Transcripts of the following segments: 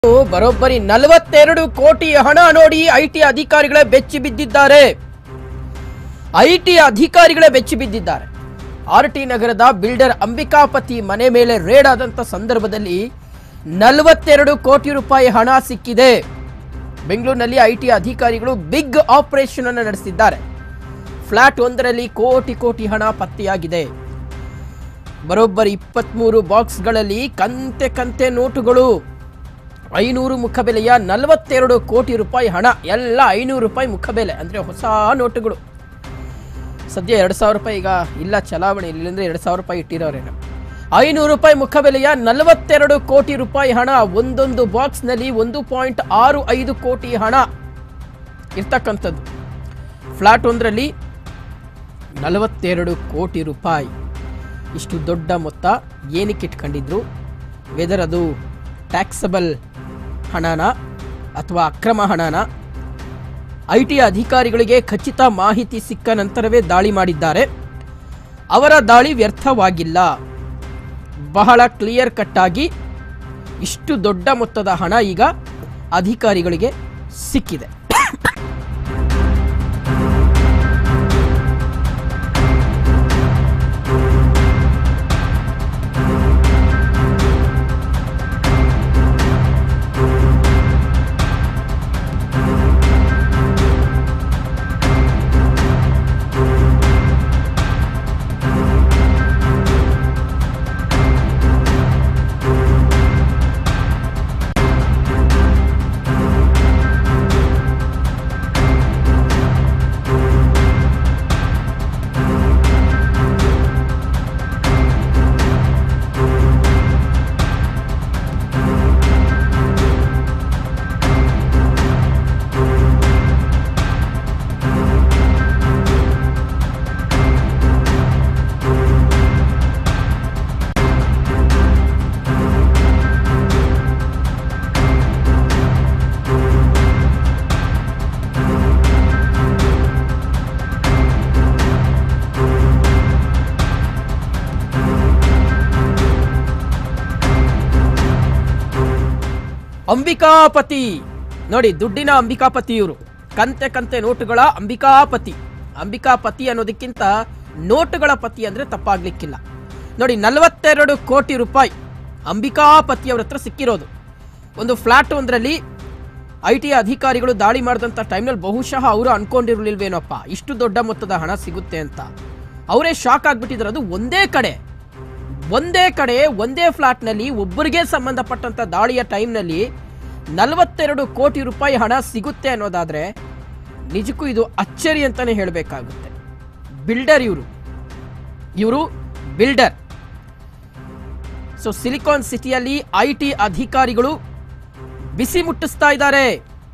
ಬರೋಬ್ಬರಿ ನಲವತ್ತೆರಡು ಕೋಟಿ ಹಣ ನೋಡಿ ಐಟಿ ಅಧಿಕಾರಿಗಳೇ ಬೆಚ್ಚಿ ಬಿದ್ದಿದ್ದಾರೆ ಐಟಿ ಅಧಿಕಾರಿಗಳೇ ಬೆಚ್ಚಿ ಬಿದ್ದಿದ್ದಾರೆ ಆರ್ ಟಿ ನಗರದ ಬಿಲ್ಡರ್ ಅಂಬಿಕಾಪತಿ ಮನೆ ಮೇಲೆ ರೇಡ್ ಆದಂತ ಸಂದರ್ಭದಲ್ಲಿ ನಲವತ್ತೆರಡು ಕೋಟಿ ರೂಪಾಯಿ ಹಣ ಸಿಕ್ಕಿದೆ ಬೆಂಗಳೂರಿನಲ್ಲಿ ಐಟಿ ಅಧಿಕಾರಿಗಳು ಬಿಗ್ ಆಪರೇಷನ್ ಅನ್ನು ನಡೆಸಿದ್ದಾರೆ ಫ್ಲಾಟ್ ಒಂದರಲ್ಲಿ ಕೋಟಿ ಕೋಟಿ ಹಣ ಪತ್ತೆಯಾಗಿದೆ ಬರೋಬ್ಬರಿ ಇಪ್ಪತ್ಮೂರು ಬಾಕ್ಸ್ಗಳಲ್ಲಿ ಕಂತೆ ಕಂತೆ ನೋಟುಗಳು ಐನೂರು ಮುಖಬೆಲೆಯ ನಲವತ್ತೆರಡು ಕೋಟಿ ರೂಪಾಯಿ ಹಣ ಎಲ್ಲ ಐನೂರು ರೂಪಾಯಿ ಮುಖಬೆಲೆ ಅಂದರೆ ಹೊಸ ನೋಟುಗಳು ಸದ್ಯ ಎರಡು ಸಾವಿರ ರೂಪಾಯಿ ಈಗ ಇಲ್ಲ ಚಲಾವಣೆ ಇಲ್ಲಂದ್ರೆ ಎರಡು ಸಾವಿರ ರೂಪಾಯಿ ಇಟ್ಟಿರೋರೇನು ಐನೂರು ರೂಪಾಯಿ ಮುಖಬೆಲೆಯ ನಲವತ್ತೆರಡು ಕೋಟಿ ರೂಪಾಯಿ ಹಣ ಒಂದೊಂದು ಬಾಕ್ಸ್ನಲ್ಲಿ ಒಂದು ಪಾಯಿಂಟ್ ಆರು ಐದು ಕೋಟಿ ಹಣ ಇರ್ತಕ್ಕಂಥದ್ದು ಫ್ಲಾಟ್ ಒಂದರಲ್ಲಿ ನಲವತ್ತೆರಡು ಕೋಟಿ ರೂಪಾಯಿ ಇಷ್ಟು ದೊಡ್ಡ ಮೊತ್ತ ಏನಕ್ಕೆ ಇಟ್ಕೊಂಡಿದ್ರು ವೆದರ್ ಅದು ಟ್ಯಾಕ್ಸಬಲ್ ಹಣನ ಅಥವಾ ಅಕ್ರಮ ಹಣನ ಐ ಟಿ ಅಧಿಕಾರಿಗಳಿಗೆ ಖಚಿತ ಮಾಹಿತಿ ಸಿಕ್ಕ ನಂತರವೇ ದಾಳಿ ಮಾಡಿದ್ದಾರೆ ಅವರ ದಾಳಿ ವ್ಯರ್ಥವಾಗಿಲ್ಲ ಬಹಳ ಕ್ಲಿಯರ್ ಕಟ್ ಆಗಿ ಇಷ್ಟು ದೊಡ್ಡ ಮೊತ್ತದ ಹಣ ಈಗ ಅಧಿಕಾರಿಗಳಿಗೆ ಸಿಕ್ಕಿದೆ ಅಂಬಿಕಾಪತಿ ನೋಡಿ ದುಡ್ಡಿನ ಅಂಬಿಕಾಪತಿ ಇವರು ಕಂತೆ ಕಂತೆ ನೋಟುಗಳ ಅಂಬಿಕಾಪತಿ ಅಂಬಿಕಾಪತಿ ಅನ್ನೋದಕ್ಕಿಂತ ನೋಟುಗಳ ಪತಿ ಅಂದ್ರೆ ತಪ್ಪಾಗ್ಲಿಕ್ಕಿಲ್ಲ ನೋಡಿ ನಲವತ್ತೆರಡು ಕೋಟಿ ರೂಪಾಯಿ ಅಂಬಿಕಾಪತಿ ಅವ್ರ ಹತ್ರ ಸಿಕ್ಕಿರೋದು ಒಂದು ಫ್ಲಾಟ್ ಒಂದರಲ್ಲಿ ಐ ಟಿ ಅಧಿಕಾರಿಗಳು ದಾಳಿ ಮಾಡಿದಂಥ ಟೈಮ್ನಲ್ಲಿ ಬಹುಶಃ ಅವರು ಅನ್ಕೊಂಡಿರ್ಲಿಲ್ವೇನೋಪ್ಪ ಇಷ್ಟು ದೊಡ್ಡ ಮೊತ್ತದ ಹಣ ಸಿಗುತ್ತೆ ಅಂತ ಅವರೇ ಶಾಕ್ ಆಗ್ಬಿಟ್ಟಿದ್ರು ಅದು ಒಂದೇ ಕಡೆ ಒಂದೇ ಕಡೆ ಒಂದೇ ಫ್ಲಾಟ್ನಲ್ಲಿ ಒಬ್ಬರಿಗೆ ಸಂಬಂಧಪಟ್ಟಂತ ದಾಳಿಯ ಟೈಮ್ನಲ್ಲಿ ನಲವತ್ತೆರಡು ಕೋಟಿ ರೂಪಾಯಿ ಹಣ ಸಿಗುತ್ತೆ ಅನ್ನೋದಾದ್ರೆ ನಿಜಕ್ಕೂ ಇದು ಅಚ್ಚರಿ ಅಂತಾನೆ ಹೇಳಬೇಕಾಗುತ್ತೆ ಬಿಲ್ಡರ್ ಇವರು ಇವರು ಬಿಲ್ಡರ್ ಸೊ ಸಿಲಿಕಾನ್ ಸಿಟಿಯಲ್ಲಿ ಐ ಟಿ ಅಧಿಕಾರಿಗಳು ಬಿಸಿ ಮುಟ್ಟಿಸ್ತಾ ಇದ್ದಾರೆ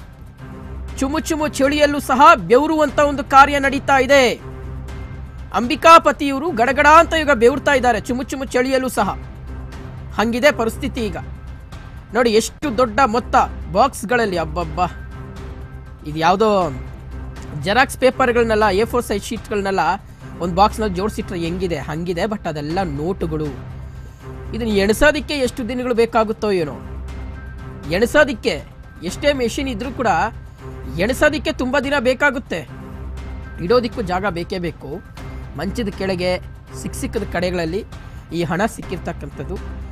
ಚುಮು ಚುಮು ಚಳಿಯಲ್ಲೂ ಸಹ ಬೆವರುವಂತ ಒಂದು ಕಾರ್ಯ ನಡೀತಾ ಇದೆ ಅಂಬಿಕಾಪತಿಯವರು ಗಡಗಡ ಅಂತ ಈಗ ಬೆವರ್ತಾ ಇದ್ದಾರೆ ಚುಮು ಚುಮು ಚಳಿಯಲ್ಲೂ ಸಹ ಹಂಗಿದೆ ಪರಿಸ್ಥಿತಿ ಈಗ ನೋಡಿ ಎಷ್ಟು ದೊಡ್ಡ ಮೊತ್ತ ಬಾಕ್ಸ್ಗಳಲ್ಲಿ ಅಬ್ಬಬ್ಬ ಇದು ಯಾವುದೋ ಜೆರಾಕ್ಸ್ ಪೇಪರ್ಗಳನ್ನೆಲ್ಲ ಎ ಫೋರ್ ಸೈಜ್ ಶೀಟ್ಗಳನ್ನೆಲ್ಲ ಒಂದು ಬಾಕ್ಸ್ನಲ್ಲಿ ಜೋಡಿಸಿಟ್ರೆ ಹೆಂಗಿದೆ ಹಂಗಿದೆ ಬಟ್ ಅದೆಲ್ಲ ನೋಟುಗಳು ಇದನ್ನ ಎಣಿಸೋದಕ್ಕೆ ಎಷ್ಟು ದಿನಗಳು ಬೇಕಾಗುತ್ತೋ ಏನೋ ಎಣಿಸೋದಕ್ಕೆ ಎಷ್ಟೇ ಮೆಷಿನ್ ಇದ್ರೂ ಕೂಡ ಎಣಿಸೋದಕ್ಕೆ ತುಂಬ ದಿನ ಬೇಕಾಗುತ್ತೆ ಇಡೋದಿಕ್ಕೂ ಜಾಗ ಬೇಕೇ ಬೇಕು ಮಂಚದ ಕೆಳಗೆ ಸಿಕ್ಕ ಸಿಕ್ಕದ ಕಡೆಗಳಲ್ಲಿ ಈ ಹಣ ಸಿಕ್ಕಿರ್ತಕ್ಕಂಥದ್ದು